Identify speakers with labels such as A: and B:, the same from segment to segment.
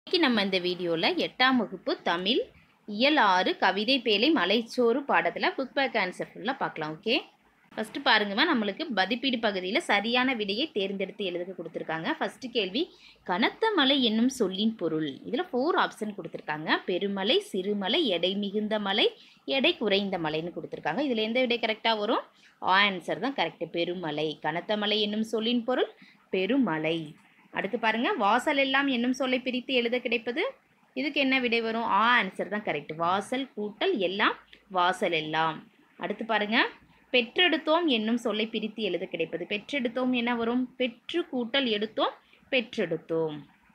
A: இன்னைக்கு நம்ம இந்த வீடியோவில் எட்டாம் வகுப்பு தமிழ் இயல் ஆறு கவிதை பேலை மலைச்சோறு பாடத்தில் புக் பேக் ஆன்சர் ஃபுல்லாக பார்க்கலாம் ஓகே ஃபஸ்ட்டு பாருங்கம்மா நம்மளுக்கு மதிப்பீடு பகுதியில் சரியான விடையை தேர்ந்தெடுத்து எழுதுக கொடுத்துருக்காங்க ஃபஸ்ட்டு கேள்வி கனத்த மலை என்னும் சொல்லின் பொருள் இதில் ஃபோர் ஆப்ஷன் கொடுத்துருக்காங்க பெருமலை சிறுமலை எடை மிகுந்த மலை எடை குறைந்த மலைன்னு கொடுத்துருக்காங்க இதில் எந்த விடை கரெக்டாக வரும் ஆன்சர் தான் கரெக்டு பெருமலை கனத்த மலை என்னும் சொல்லின் பொருள் பெருமலை அடுத்து பாருங்க வாசல் எல்லாம் என்னும் சொல்லை பிரித்து எழுத கிடைப்பது இதுக்கு என்ன விடை வரும் ஆ ஆன்சர் தான் கரெக்ட் வாசல் கூட்டல் எல்லாம் வாசல் எல்லாம் அடுத்து பாருங்க பெற்றெடுத்தோம் என்னும் சொல்லை பிரித்து எழுத கிடைப்பது பெற்றெடுத்தோம் என்ன வரும் பெற்று கூட்டல் எடுத்தோம் பெற்றெடுத்தோம்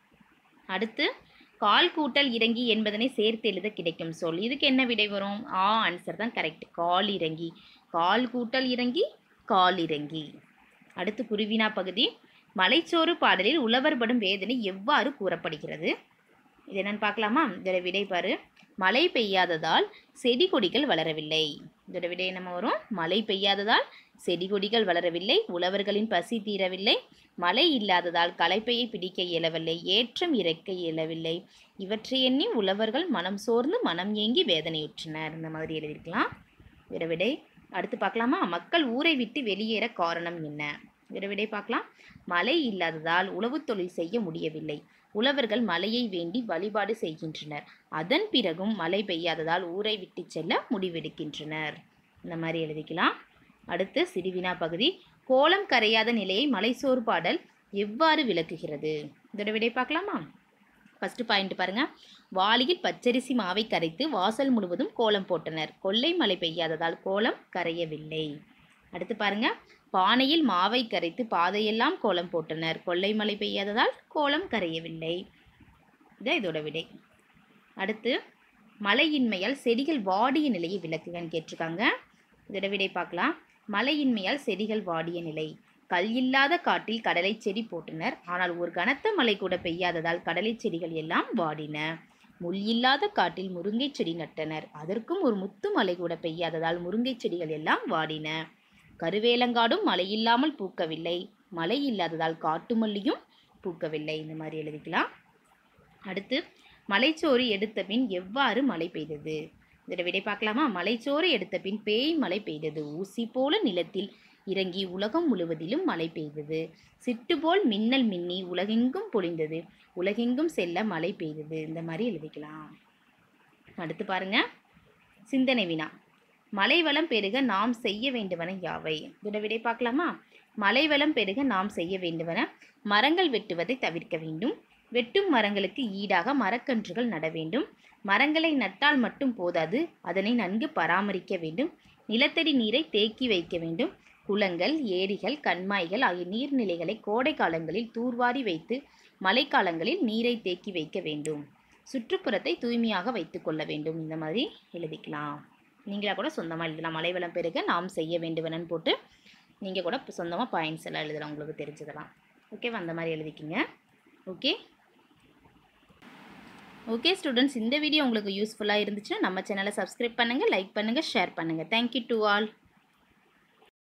A: அடுத்து கால் கூட்டல் இறங்கி என்பதனை சேர்த்து எழுத கிடைக்கும் சொல் இதுக்கு என்ன விடை வரும் ஆ ஆன்சர் தான் கரெக்ட் கால் இறங்கி கால் கூட்டல் இறங்கி கால் இறங்கி அடுத்து குருவினா பகுதி மலைச்சோறு பாடலில் உழவர்படும் வேதனை எவ்வாறு கூறப்படுகிறது இது என்னன்னு பார்க்கலாமா இதோட விடை பாரு மழை பெய்யாததால் செடி கொடிகள் வளரவில்லை இதோட விடை என்ன வரும் மழை பெய்யாததால் செடி கொடிகள் வளரவில்லை உழவர்களின் பசி தீரவில்லை மழை இல்லாததால் களைப்பையை பிடிக்க இயலவில்லை ஏற்றம் இறக்க இயலவில்லை இவற்றை எண்ணி உழவர்கள் மனம் சோர்ந்து மனம் ஏங்கி வேதனையுற்றனர் இந்த மாதிரி எழுதியிருக்கலாம் இதோட விடை அடுத்து பார்க்கலாமா மக்கள் ஊரை விட்டு வெளியேற காரணம் என்ன இதோட விடை பார்க்கலாம் மழை இல்லாததால் உழவுத் தொழில் செய்ய முடியவில்லை உழவர்கள் மழையை வேண்டி வழிபாடு செய்கின்றனர் அதன் பிறகும் மழை பெய்யாததால் ஊரை விட்டு செல்ல முடிவெடுக்கின்றனர் இந்த மாதிரி எழுதிக்கலாம் அடுத்து சிறுவினா பகுதி கோலம் கரையாத நிலையை மலைசோறு பாடல் எவ்வாறு விளக்குகிறது இதோட விடை பார்க்கலாமா ஃபஸ்ட்டு பாயிண்ட் பாருங்க வாளியில் பச்சரிசி மாவை கரைத்து வாசல் முழுவதும் கோலம் போட்டனர் கொள்ளை மழை பெய்யாததால் கோலம் கரையவில்லை அடுத்து பாருங்க பானையில் மாவை கரைத்து பாதையெல்லாம் கோலம் போட்டனர் கொள்ளை மழை பெய்யாததால் கோலம் கரையவில்லை இதான் இதோட விடை அடுத்து மழையின்மையால் செடிகள் வாடிய நிலையை விளக்குகன்னு கேட்டிருக்காங்க இதோட விடை பார்க்கலாம் மழையின்மையால் செடிகள் வாடிய நிலை கல் இல்லாத காட்டில் கடலை செடி போட்டனர் ஆனால் ஒரு கனத்த மழை கூட பெய்யாததால் கடலை செடிகள் எல்லாம் வாடின முள் இல்லாத காட்டில் முருங்கை செடி நட்டனர் அதற்கும் ஒரு முத்து மழை கூட பெய்யாததால் முருங்கை செடிகள் எல்லாம் வாடின கருவேலங்காடும் மழை இல்லாமல் பூக்கவில்லை மழை இல்லாததால் காட்டு மல்லியும் பூக்கவில்லை இந்த மாதிரி எழுதிக்கலாம் அடுத்து மலைச்சோறு எடுத்த பின் எவ்வாறு மழை பெய்தது இதோட விடை பார்க்கலாமா மலைச்சோறு எடுத்த பின் பேய் மழை பெய்தது ஊசி போல நிலத்தில் இறங்கி உலகம் முழுவதிலும் மழை பெய்தது சிட்டு போல் மின்னல் மின்னி உலகெங்கும் பொழிந்தது உலகெங்கும் செல்ல மழை பெய்தது இந்த மாதிரி எழுதிக்கலாம் அடுத்து பாருங்க சிந்தனை வினா மலை வளம் பெருக நாம் செய்ய வேண்டுவன யாவை இதோட விடை பார்க்கலாமா மலை வளம் பெருக நாம் செய்ய வேண்டுவன மரங்கள் வெட்டுவதை தவிர்க்க வேண்டும் வெட்டும் மரங்களுக்கு ஈடாக மரக்கன்றுகள் நட வேண்டும் மரங்களை நட்டால் மட்டும் போதாது அதனை நன்கு பராமரிக்க வேண்டும் நிலத்தடி நீரை தேக்கி வைக்க வேண்டும் குளங்கள் ஏரிகள் கண்மாய்கள் ஆகிய நீர்நிலைகளை கோடை காலங்களில் தூர்வாரி வைத்து மழைக்காலங்களில் நீரை தேக்கி வைக்க வேண்டும் சுற்றுப்புறத்தை தூய்மையாக வைத்துக்கொள்ள வேண்டும் இந்த மாதிரி எழுதிக்கலாம் நீங்களாக கூட சொந்தமாக எழுதலாம் மழை வளம் பெருக நாம் செய்ய வேண்டுவனன்னு போட்டு நீங்கள் கூட சொந்தமாக பாயிண்ட்ஸ் எல்லாம் எழுதலாம் உங்களுக்கு தெரிஞ்சதெல்லாம் ஓகேவா அந்த மாதிரி எழுதிக்கிங்க ஓகே ஓகே ஸ்டூடெண்ட்ஸ் இந்த வீடியோ உங்களுக்கு யூஸ்ஃபுல்லாக இருந்துச்சுன்னா நம்ம சேனலை சப்ஸ்கிரைப் பண்ணுங்கள் லைக் பண்ணுங்கள் ஷேர் பண்ணுங்கள் தேங்க்யூ டு ஆல்